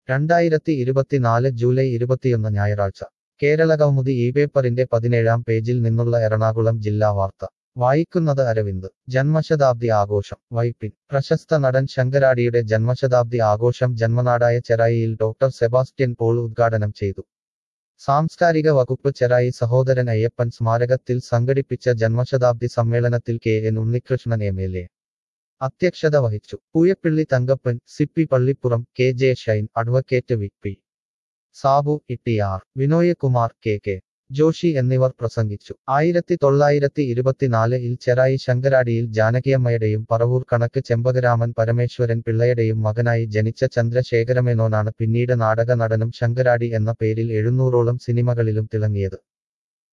രണ്ടായിരത്തി ഇരുപത്തിനാല് ജൂലൈ ഇരുപത്തിയൊന്ന് ഞായറാഴ്ച കേരള കൗമുദി ഈ പേപ്പറിന്റെ പതിനേഴാം പേജിൽ നിന്നുള്ള എറണാകുളം ജില്ലാ വാർത്ത വായിക്കുന്നത് അരവിന്ദ് ജന്മശതാബ്ദി ആഘോഷം വൈപ്പിൻ പ്രശസ്ത നടൻ ശങ്കരാടിയുടെ ജന്മശതാബ്ദി ആഘോഷം ജന്മനാടായ ചെറായിയിൽ ഡോക്ടർ സെബാസ്റ്റ്യൻ പോൾ ഉദ്ഘാടനം ചെയ്തു സാംസ്കാരിക വകുപ്പ് ചെറായി സഹോദരൻ അയ്യപ്പൻ സ്മാരകത്തിൽ സംഘടിപ്പിച്ച ജന്മശതാബ്ദി സമ്മേളനത്തിൽ K N Unnikrishnan M L A അധ്യക്ഷത വഹിച്ചു Pooyappilly Thankappan Sippy Pallippuram K J Shine advocate V P Sabu E R Vinoyakumar K K Joshi എന്നിവർ പ്രസംഗിച്ചു ആയിരത്തി തൊള്ളായിരത്തി ഇരുപത്തിനാലിൽ ചെറായി ശങ്കരാടിയിൽ ജാനകിയമ്മയുടെയും പറവൂർ കണക്ക് ചെമ്പകരാമൻ പരമേശ്വരൻ പിള്ളയുടെയും മകനായി ജനിച്ച ചന്ദ്രശേഖരമേനോനാണ് പിന്നീട് നാടക നടനും ശങ്കരാടി എന്ന പേരിൽ എഴുന്നൂറോളം സിനിമകളിലും തിളങ്ങിയത്